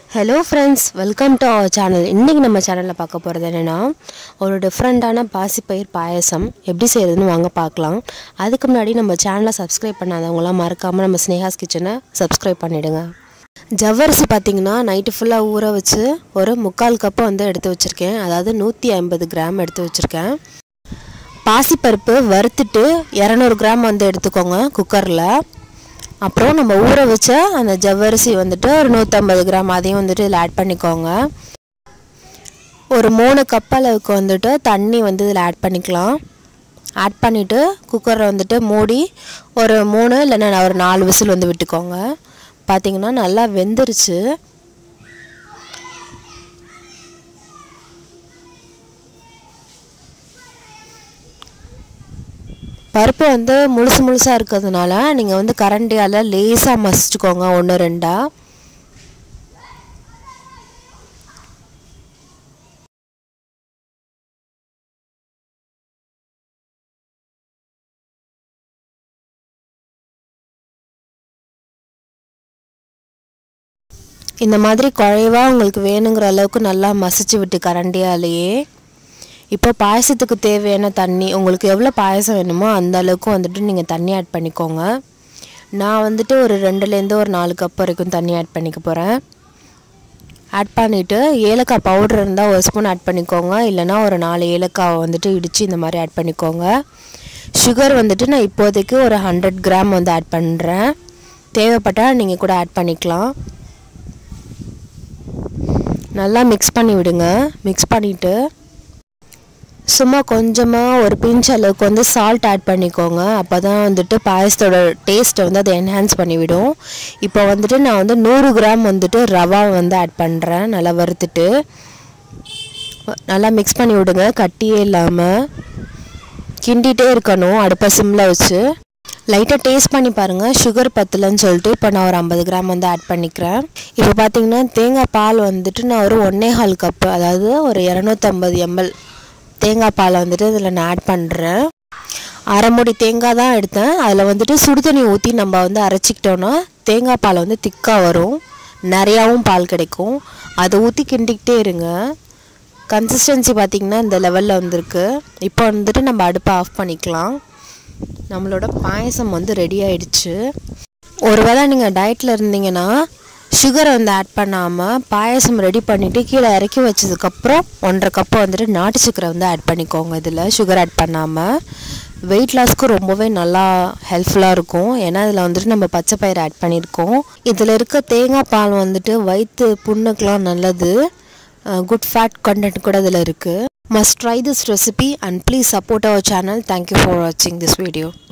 hello friends welcome to our channel இன்றைக்கி நம்ம சேனலில் பார்க்க போகிறது என்னென்னா ஒரு டிஃப்ரெண்ட்டான பாசிப்பயிர் பாயசம் எப்படி செய்கிறதுன்னு வாங்க பார்க்கலாம் அதுக்கு முன்னாடி நம்ம சேனலை சப்ஸ்கிரைப் பண்ணாதவங்களாம் மறக்காமல் நம்ம ஸ்னேகாஸ் கிச்சனை சப்ஸ்கிரைப் பண்ணிவிடுங்க ஜவ்வரிசி பார்த்திங்கன்னா நைட்டு ஃபுல்லாக ஊற வச்சு ஒரு முக்கால் கப்பு வந்து எடுத்து வச்சுருக்கேன் அதாவது நூற்றி ஐம்பது கிராம் எடுத்து வச்சுருக்கேன் பாசிப்பருப்பு வறுத்துட்டு இரநூறு கிராம் வந்து எடுத்துக்கோங்க குக்கரில் அப்புறம் நம்ம ஊற வச்ச அந்த ஜவ்வரிசி வந்துட்டு ஒரு நூற்றம்பது கிராம் அதையும் வந்துட்டு இதில் ஆட் பண்ணிக்கோங்க ஒரு மூணு கப் அளவுக்கு வந்துட்டு தண்ணி வந்து இதில் ஆட் பண்ணிக்கலாம் ஆட் பண்ணிவிட்டு குக்கரை வந்துட்டு மூடி ஒரு மூணு இல்லைன்னா ஒரு நாலு விசில் வந்து விட்டுக்கோங்க பார்த்திங்கன்னா நல்லா வெந்துருச்சு பருப்பு வந்து முழுசு முழுசாக இருக்கிறதுனால நீங்கள் வந்து கரண்டியால் லேசாக மசிச்சுக்கோங்க ஒன்று ரெண்டாக இந்த மாதிரி குழைவாக உங்களுக்கு வேணுங்கிற அளவுக்கு நல்லா மசிச்சு விட்டு கரண்டியாலேயே இப்போ பாயசத்துக்கு தேவையான தண்ணி உங்களுக்கு எவ்வளோ பாயசம் வேணுமோ அந்த அளவுக்கு வந்துட்டு நீங்கள் தண்ணி ஆட் பண்ணிக்கோங்க நான் வந்துட்டு ஒரு ரெண்டுலேருந்து ஒரு நாலு கப் வரைக்கும் தண்ணி ஆட் பண்ணிக்க போகிறேன் ஆட் பண்ணிவிட்டு ஏலக்காய் பவுடர் இருந்தால் ஒரு ஸ்பூன் ஆட் பண்ணிக்கோங்க இல்லைனா ஒரு நாலு ஏலக்காவை வந்துட்டு இடித்து இந்த மாதிரி ஆட் பண்ணிக்கோங்க சுகர் வந்துட்டு நான் இப்போதைக்கு ஒரு ஹண்ட்ரட் கிராம் வந்து ஆட் பண்ணுறேன் தேவைப்பட்டால் நீங்கள் கூட ஆட் பண்ணிக்கலாம் நல்லா மிக்ஸ் பண்ணி விடுங்க மிக்ஸ் பண்ணிவிட்டு சும்மா கொஞ்சமாக ஒரு பிஞ்ச் அளவுக்கு வந்து சால்ட் ஆட் பண்ணிக்கோங்க அப்போ தான் வந்துட்டு பாயசத்தோட டேஸ்ட்டை வந்து அதை என்ஹான்ஸ் பண்ணிவிடும் இப்போ வந்துட்டு நான் வந்து நூறு கிராம் வந்துட்டு ரவா வந்து ஆட் பண்ணுறேன் நல்லா வறுத்துட்டு நல்லா மிக்ஸ் பண்ணி விடுங்க கட்டியே இல்லாமல் கிண்டிகிட்டே இருக்கணும் அடுப்பை சிம்மில் வச்சு லைட்டாக டேஸ்ட் பண்ணி பாருங்கள் சுகர் பத்தலைன்னு சொல்லிட்டு இப்போ நான் ஒரு ஐம்பது கிராம் வந்து ஆட் பண்ணிக்கிறேன் இப்போ பார்த்தீங்கன்னா தேங்காய் பால் வந்துட்டு நான் ஒரு ஒன்றே கால் கப்பு அதாவது ஒரு இரநூத்தம்பது எம்எல் தேங்காய் பாலை வந்துட்டு இதில் நான் ஆட் பண்ணுறேன் அரை மூடி தேங்காய் தான் எடுத்தேன் அதில் வந்துட்டு சுடு தண்ணி ஊற்றி நம்ம வந்து அரைச்சிக்கிட்டோன்னா தேங்காய் பால் வந்து திக்காக வரும் நிறையாவும் பால் கிடைக்கும் அதை ஊற்றி கிண்டிக்கிட்டே இருங்க கன்சிஸ்டன்சி பார்த்திங்கன்னா இந்த லெவலில் வந்திருக்கு இப்போ வந்துட்டு நம்ம அடுப்பை ஆஃப் பண்ணிக்கலாம் நம்மளோட பாயசம் வந்து ரெடி ஆயிடுச்சு ஒருவேளை நீங்கள் டயட்டில் இருந்தீங்கன்னா சுகரை வந்து ஆட் பண்ணாமல் பாயசம் ரெடி பண்ணிவிட்டு கீழே இறக்கி வச்சதுக்கப்புறம் ஒன்றரை கப்பு வந்துட்டு நாட்டு சக்கரை வந்து ஆட் பண்ணிக்கோங்க இதில் சுகர் ஆட் பண்ணாமல் வெயிட் லாஸ்க்கு ரொம்பவே நல்லா ஹெல்ப்ஃபுல்லாக இருக்கும் ஏன்னா இதில் வந்துட்டு நம்ம பச்சை பயிர் ஆட் பண்ணியிருக்கோம் இதில் இருக்க தேங்காய் பால் வந்துட்டு வயிற்று புண்ணுக்கெலாம் நல்லது குட் ஃபேட் கண்டென்ட் கூட இதில் இருக்குது must try this recipe and please support our channel thank you for வாட்சிங் திஸ் வீடியோ